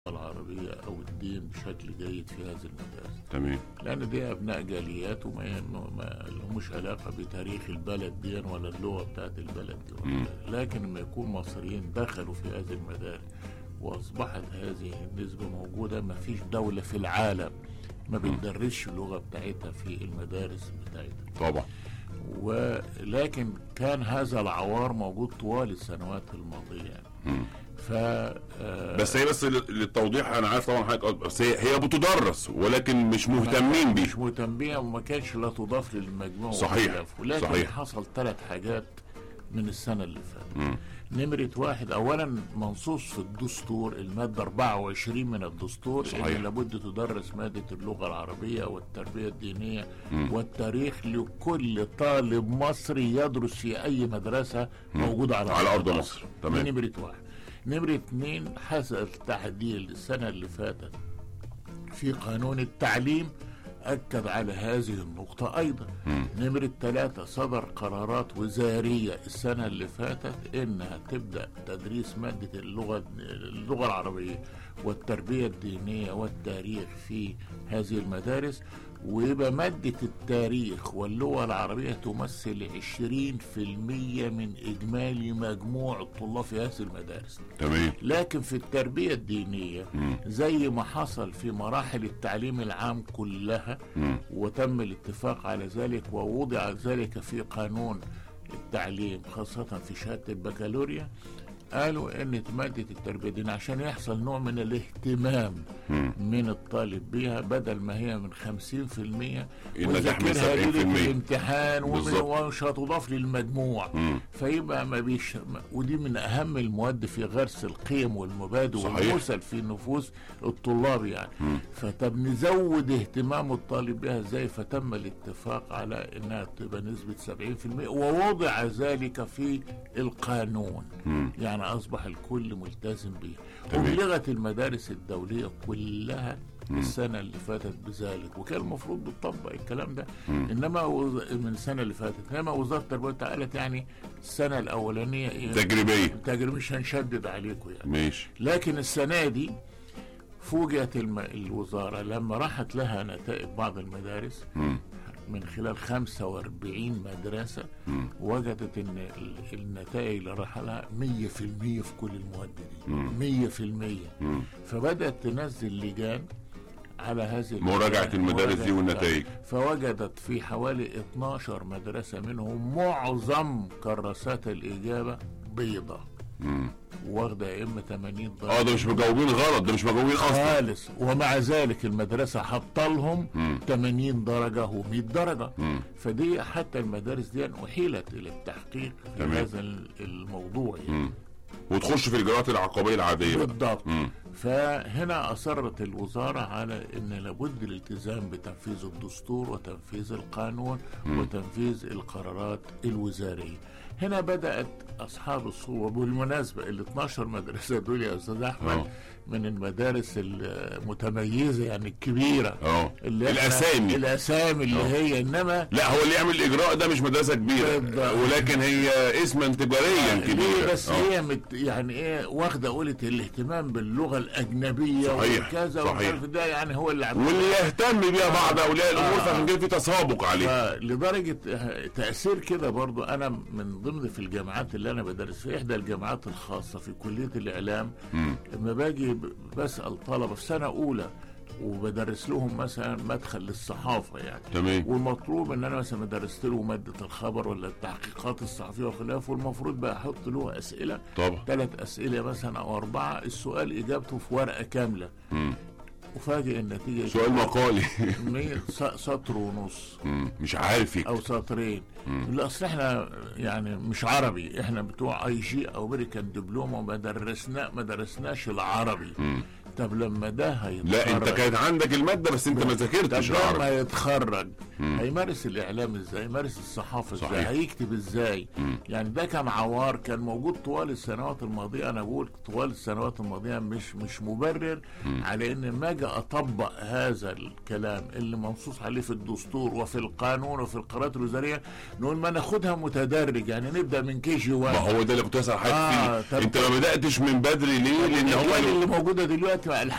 العربية أو الدين بشكل جيد في هذه المدارس تمام لأن دي أبناء جاليات وما ما لهمش علاقة بتاريخ البلد دي ولا اللغة بتاعت البلد دي مم. لكن لما يكون مصريين دخلوا في هذه المدارس وأصبحت هذه النسبة موجودة ما فيش دولة في العالم ما بتدرسش اللغة بتاعتها في المدارس بتاعتها طبعا ولكن كان هذا العوار موجود طوال السنوات الماضية يعني. مم. ف آه، بس هي بس لل- للتوضيح انا عارف طبعا حضرتك بس هي هي بتدرس ولكن مش مهتمين بيها مش مهتم بيها وما كانش لا تضاف للمجموع صحيح، وخلافه. لكن صحيح. حصل ثلاث حاجات من السنة اللي فاتت مم. نمرة واحد أولا منصوص في الدستور المادة 24 من الدستور صحيح. إن لابد تدرس مادة اللغة العربية والتربية الدينية والتاريخ لكل طالب مصري يدرس في أي مدرسة موجودة على, على أرض مصر. تمام. دي نمرة واحد نمرة اتنين حصل تعديل السنة اللي فاتت في قانون التعليم أكد على هذه النقطة أيضا نمرة ثلاثة صدر قرارات وزارية السنة اللي فاتت إنها تبدأ تدريس مادة اللغة اللغة العربية والتربية الدينية والتاريخ في هذه المدارس ويبقى مادة التاريخ واللغة العربية تمثل 20% من إجمالي مجموع الطلاب في هذه المدارس تمام لكن في التربية الدينية مم. زي ما حصل في مراحل التعليم العام كلها مم. وتم الاتفاق على ذلك ووضع ذلك في قانون التعليم خاصة في شهادة البكالوريا قالوا ان مادة التربية الدينية عشان يحصل نوع من الاهتمام مم. من الطالب بيها بدل ما هي من 50% إنها ويذاكرها تحمل ليلة 70%. الامتحان ومن- بالظبط. ومش هتضاف للمجموع مم. فيبقى ما بيش ودي من اهم المواد في غرس القيم والمبادئ صحيح. والمثل في نفوس الطلاب يعني فطب نزود اهتمام الطالب بها ازاي فتم الاتفاق على انها تبقى نسبه 70% ووضع ذلك في القانون مم. يعني اصبح الكل ملتزم بها تمام. وبلغت المدارس الدوليه كلها السنة اللي فاتت بذلك وكان المفروض بتطبق الكلام ده انما وز- من السنة اللي فاتت انما وزارة التربية والتعليم قالت يعني السنة الاولانية إيه؟ تجريبيه تجربة مش هنشدد عليكم يعني ماشي لكن السنة دي فوجئت الم... الوزارة لما راحت لها نتائج بعض المدارس مم. من خلال 45 مدرسة مم. وجدت ان ال- النتائج اللي راح لها 100% في كل المواد دي 100% مم. فبدأت تنزل لجان على هذه مراجعة اللجان. المدارس دي مراجعة- والنتائج. فوجدت في حوالي 12 مدرسة منهم معظم كراسات الإجابة بيضة مم. واخدة يا إما 80 درجة اه ده مش مجاوبين غلط ده مش مجاوبين اصلا خالص ومع ذلك المدرسة حاطة لهم مم. 80 درجة و100 درجة مم. فدي حتى المدارس دي أحيلت إلى التحقيق في تمام. هذا الموضوع يعني. مم. وتخش في الاجراءات العقابيه العاديه بقى بالضبط مم. فهنا أصرت الوزارة على أن لابد الالتزام بتنفيذ الدستور وتنفيذ القانون وتنفيذ القرارات الوزارية هنا بدأت أصحاب الصور بالمناسبة ال 12 مدرسة دول يا أستاذ أحمد آه. من المدارس المتميزة يعني الكبيرة اه اللي إحنا- الاسامي الأسامي اللي آه. هي إنما لا هو اللي يعمل الاجراء ده مش مدرسه كبيره بالضبط. ولكن هي اسما تجاريا ليه كبيره بس آه. هي مت يعني ايه واخده قولة الاهتمام باللغه الاجنبيه صحيح، وكذا صحيح. ومش عارف ده يعني هو اللي عمل واللي يهتم بيها بعض اولياء الامور آه. فعشان كده في تسابق عليه لدرجه تاثير كده برضو انا من ضمن في الجامعات اللي انا بدرس في احدى الجامعات الخاصه في كليه الاعلام مم. لما باجي ب- بسال طلبه في سنه اولى وبدرس لهم مثلا مدخل للصحافه يعني تمام والمطلوب ان انا مثلا درست له ماده الخبر ولا التحقيقات الصحفيه وخلافه والمفروض بقى احط له اسئله طبعا ثلاث اسئله مثلا او اربعه السؤال اجابته في ورقه كامله مم. وفاجئ النتيجه سؤال مقالي مية- س- سطر ونص مم. مش عارف يكتب او سطرين لا اصل احنا يعني مش عربي احنا بتوع اي جي او امريكان دبلومه وما درسنا ما درسناش العربي مم. طب لما ده هيتخرج لا انت كانت عندك الماده بس انت ما ذاكرتش طب لما عربي هيتخرج هيمارس الاعلام ازاي هيمارس الصحافه ازاي صحيح. هيكتب ازاي يعني ده كان عوار كان موجود طوال السنوات الماضيه انا بقول طوال السنوات الماضيه مش مش مبرر على ان ما اجي اطبق هذا الكلام اللي منصوص عليه في الدستور وفي القانون وفي القرارات الوزاريه نقول ما ناخدها متدرج يعني نبدا من كي جي ما 1 هو ده اللي كنت اسال حضرتك آه، فيه طب- انت ما بداتش من بدري ليه لان هو الأجيال اللي- اللي موجوده دلوقتي دلوقتي